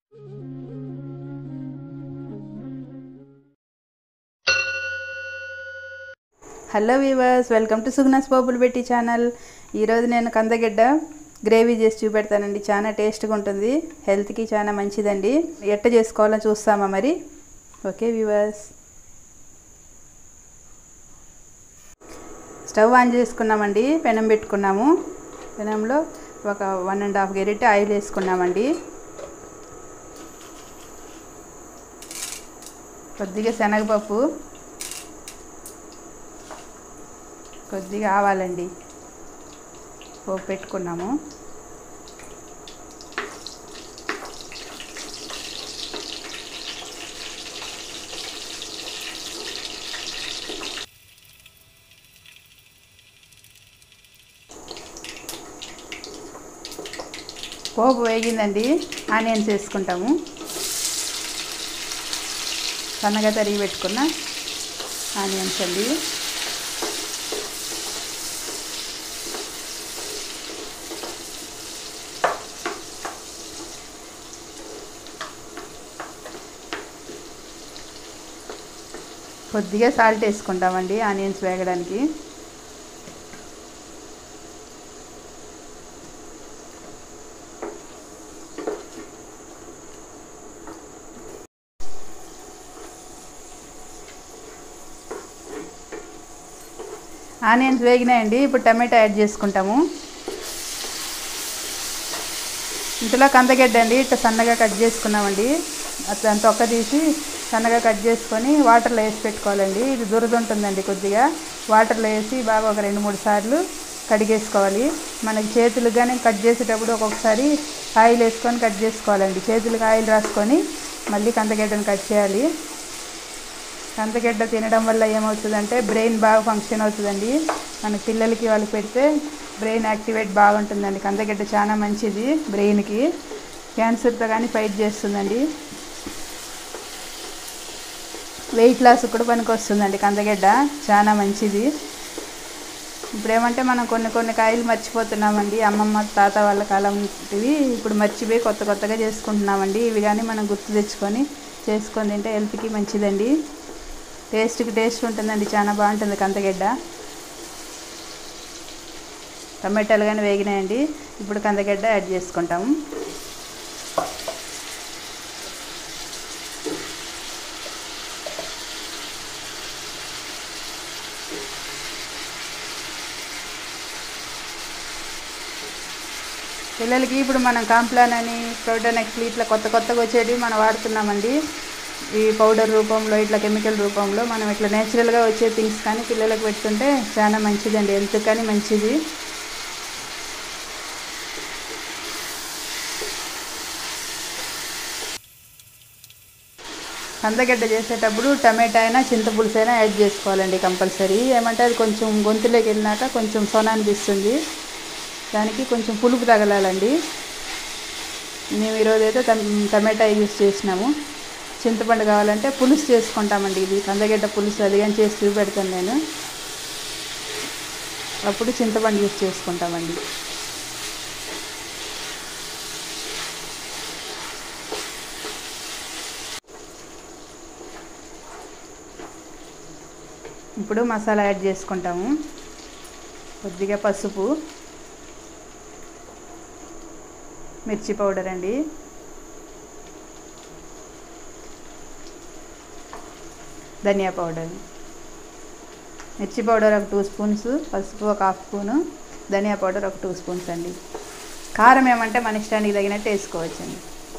hello viewers welcome to సుగ్నాస్ పోపులు పెట్టి ఛానల్ ఈరోజు నేను కందగడ్డ గ్రేవీ చేసి చూపెడతానండి చాలా టేస్ట్గా ఉంటుంది హెల్త్కి చాలా మంచిదండి ఎట్ట చేసుకోవాలో చూస్తామా మరి ఓకే వీవర్స్ స్టవ్ ఆన్ చేసుకున్నామండి పెనం పెట్టుకున్నాము పెనంలో ఒక వన్ అండ్ హాఫ్ గెరిటె ఆయిల్ వేసుకున్నామండి కొద్దిగా శనగపప్పు కొద్దిగా ఆవాలండి పోపు పెట్టుకున్నాము పోపు వేగిందండి ఆనియన్స్ వేసుకుంటాము సన్నగా తరిగి పెట్టుకున్న ఆనియన్స్ అండి కొద్దిగా సాల్ట్ వేసుకుంటామండి ఆనియన్స్ వేగడానికి ఆనియన్స్ వేగినాయండి ఇప్పుడు టమాటా యాడ్ చేసుకుంటాము ఇంతలో కందగడ్డ అండి ఇట్లా సన్నగా కట్ చేసుకున్నామండి అట్లా తొక్క తీసి సన్నగా కట్ చేసుకొని వాటర్లో వేసి పెట్టుకోవాలండి ఇది దురద ఉంటుందండి కొద్దిగా వాటర్లో వేసి బాగా ఒక రెండు మూడు సార్లు కడిగేసుకోవాలి మనకి చేతులకు కానీ కట్ చేసేటప్పుడు ఒక్కొక్కసారి ఆయిల్ వేసుకొని కట్ చేసుకోవాలండి చేతులకు ఆయిల్ రాసుకొని మళ్ళీ కందగడ్డను కట్ చేయాలి కందగడ్డ తినడం వల్ల ఏమవుతుందంటే బ్రెయిన్ బాగా ఫంక్షన్ అవుతుందండి మన పిల్లలకి వాళ్ళకి పెడితే బ్రెయిన్ యాక్టివేట్ బాగుంటుందండి కందగడ్డ చాలా మంచిది బ్రెయిన్కి క్యాన్సర్తో కానీ ఫైట్ చేస్తుందండి వెయిట్ లాస్ కూడా పనికి వస్తుందండి కందగడ్డ చాలా మంచిది ఇప్పుడు ఏమంటే మనం కొన్ని కొన్ని కాయలు మర్చిపోతున్నామండి అమ్మమ్మ తాత వాళ్ళ కాలం ఇవి ఇప్పుడు మర్చిపోయి కొత్త కొత్తగా చేసుకుంటున్నామండి ఇవి కానీ మనం గుర్తు తెచ్చుకొని చేసుకొని తింటే హెల్త్కి మంచిదండి టేస్ట్కి టేస్ట్ ఉంటుందండి చాలా బాగుంటుంది కందగడ్డ టమాటాలు కానీ వేగినాయండి ఇప్పుడు కందగడ్డ యాడ్ చేసుకుంటాము పిల్లలకి ఇప్పుడు మనం కాంప్లాన్ అని ప్రోటీన్ ఎక్స్లు ఇట్లా కొత్త కొత్తగా వచ్చేటివి మనం వాడుతున్నామండి ఈ పౌడర్ రూపంలో ఇట్లా కెమికల్ రూపంలో మనం ఇట్లా నేచురల్గా వచ్చే థింగ్స్ కానీ పిల్లలకు పెడుతుంటే చాలా మంచిదండి హెల్త్ కానీ మంచిది కందగడ్డ చేసేటప్పుడు టమాటా అయినా చింతపులుసు అయినా యాడ్ చేసుకోవాలండి కంపల్సరీ ఏమంటే అది కొంచెం గొంతులోకి వెళ్ళినాక కొంచెం సొన అనిపిస్తుంది దానికి కొంచెం పులుపు తగలాలండి మేము ఈరోజు అయితే టమాటా యూస్ చేసినాము చింతపండు కావాలంటే పులుసు చేసుకుంటామండి ఇది కందగడ్డ పులుసు అది కానీ చేసి చూపెడతాను నేను అప్పుడు చింతపండు యూస్ చేసుకుంటామండి ఇప్పుడు మసాలా యాడ్ చేసుకుంటాము కొద్దిగా పసుపు మిర్చి పౌడర్ అండి ధనియా పౌడర్ మిర్చి పౌడర్ ఒక టూ స్పూన్స్ పసుపు ఒక హాఫ్ స్పూను ధనియా పౌడర్ ఒక టూ స్పూన్స్ అండి కారం ఏమంటే మన ఇష్టానికి తగినట్టు వేసుకోవచ్చండి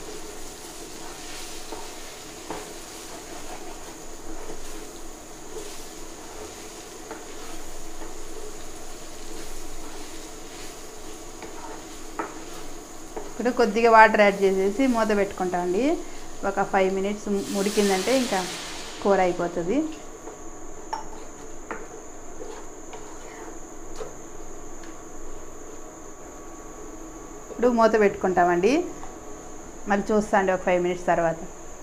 ఇప్పుడు కొద్దిగా వాటర్ యాడ్ చేసేసి మూత పెట్టుకుంటామండి ఒక ఫైవ్ మినిట్స్ ఉడికిందంటే ఇంకా కూర అయిపోతుంది ఇప్పుడు మూత పెట్టుకుంటామండి మళ్ళీ చూస్తా అండి ఒక ఫైవ్ మినిట్స్ తర్వాత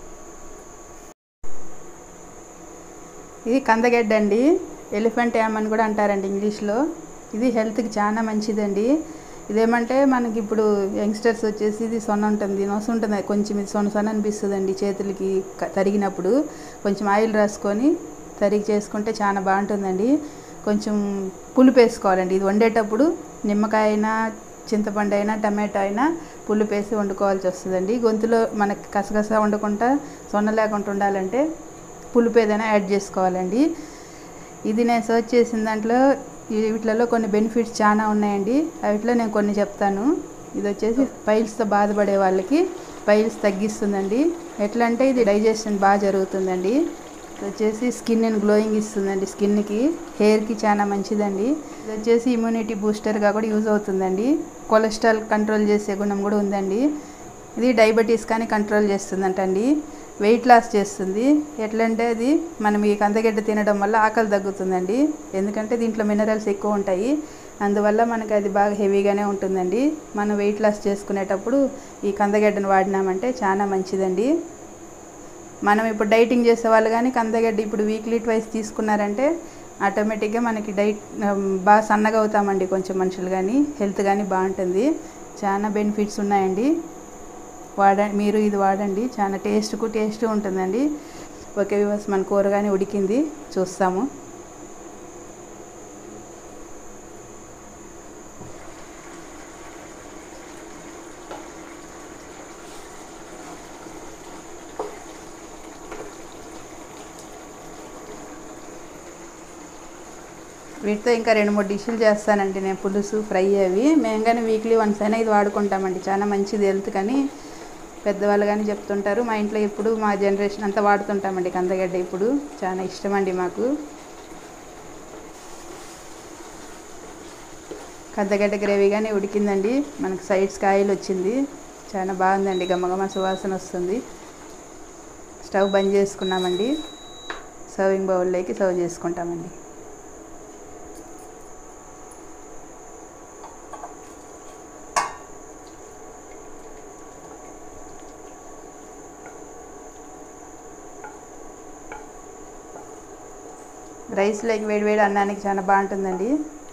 ఇది కందగడ్డ అండి ఎలిఫెంట్ యామ్ అని కూడా అంటారండి ఇంగ్లీష్లో ఇది హెల్త్కి చాలా మంచిదండి ఇదేమంటే మనకి ఇప్పుడు యంగ్స్టర్స్ వచ్చేసి ఇది సొన ఉంటుంది నొస ఉంటుంది కొంచెం ఇది సొన సొన అనిపిస్తుందండి చేతులకి క- తరిగినప్పుడు కొంచెం ఆయిల్ రాసుకొని తరిగి చేసుకుంటే చాలా బాగుంటుందండి కొంచెం పులుపు వేసుకోవాలండి ఇది వండేటప్పుడు నిమ్మకాయ అయినా చింతపండు అయినా టమాటో అయినా పులుపు వేసి వండుకోవాల్సి వస్తుందండి గొంతులో మనకి కసగస వండకుండా సొన్న లేకుండా ఉండాలంటే పులుపు ఏదైనా యాడ్ చేసుకోవాలండి ఇది నేను సర్చ్ చేసిన దాంట్లో ఈ వీటిలలో కొన్ని బెనిఫిట్స్ చాలా ఉన్నాయండి వాటిలో నేను కొన్ని చెప్తాను ఇది వచ్చేసి పైల్స్తో బాధపడే వాళ్ళకి పైల్స్ తగ్గిస్తుందండి ఎట్లా అంటే ఇది డైజెషన్ బాగా జరుగుతుందండి ఇది వచ్చేసి స్కిన్ అండ్ గ్లోయింగ్ ఇస్తుందండి స్కిన్కి హెయిర్కి చాలా మంచిదండి ఇది వచ్చేసి ఇమ్యూనిటీ బూస్టర్గా కూడా యూజ్ అవుతుందండి కొలెస్ట్రాల్ కంట్రోల్ చేసే గుణం కూడా ఉందండి ఇది డయాబెటీస్ కానీ కంట్రోల్ చేస్తుందంటండి వెయిట్ లాస్ చేస్తుంది ఎట్లంటే అది మనం ఈ కందగడ్డ తినడం వల్ల ఆకలి తగ్గుతుందండి ఎందుకంటే దీంట్లో మినరల్స్ ఎక్కువ ఉంటాయి అందువల్ల మనకి అది బాగా హెవీగానే ఉంటుందండి మనం వెయిట్ లాస్ చేసుకునేటప్పుడు ఈ కందగడ్డను వాడినామంటే చాలా మంచిదండి మనం ఇప్పుడు డైటింగ్ చేసే వాళ్ళు కానీ కందగడ్డ ఇప్పుడు వీక్లీ ట్వైస్ తీసుకున్నారంటే ఆటోమేటిక్గా మనకి డైట్ బాగా సన్నగా అవుతామండి కొంచెం మనుషులు కానీ హెల్త్ కానీ బాగుంటుంది చాలా బెనిఫిట్స్ ఉన్నాయండి వాడ మీరు ఇది వాడండి చాలా టేస్ట్కు టేస్ట్ ఉంటుందండి ఓకే వివస్ మన కూర కానీ ఉడికింది చూస్తాము వీటితో ఇంకా రెండు మూడు డిష్లు చేస్తానండి నేను పులుసు ఫ్రై అవి మేము కానీ వీక్లీ వన్స్ అయినా ఇది వాడుకుంటామండి చాలా మంచిది హెల్త్ కానీ పెద్దవాళ్ళు కానీ చెప్తుంటారు మా ఇంట్లో ఇప్పుడు మా జనరేషన్ అంతా వాడుతుంటామండి కందగడ్డ ఇప్పుడు చాలా ఇష్టం అండి మాకు కందగడ్డ గ్రేవీ కానీ ఉడికిందండి మనకు సైడ్స్కి ఆయిల్ వచ్చింది చాలా బాగుందండి గమగమ సువాసన వస్తుంది స్టవ్ బంద్ చేసుకున్నామండి సర్వింగ్ బౌల్లోకి సర్వ్ చేసుకుంటామండి రైస్లోకి వేడి వేడి అన్నానికి చాలా బాగుంటుందండి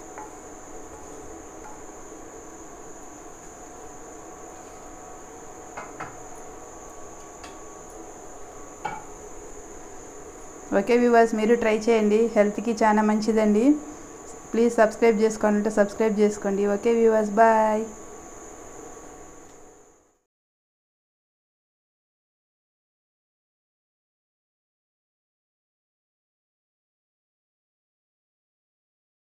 ఓకే వ్యూవర్స్ మీరు ట్రై చేయండి హెల్త్కి చాలా మంచిదండి ప్లీజ్ సబ్స్క్రైబ్ చేసుకోవాలంటే సబ్స్క్రైబ్ చేసుకోండి ఓకే వ్యూవర్స్ బాయ్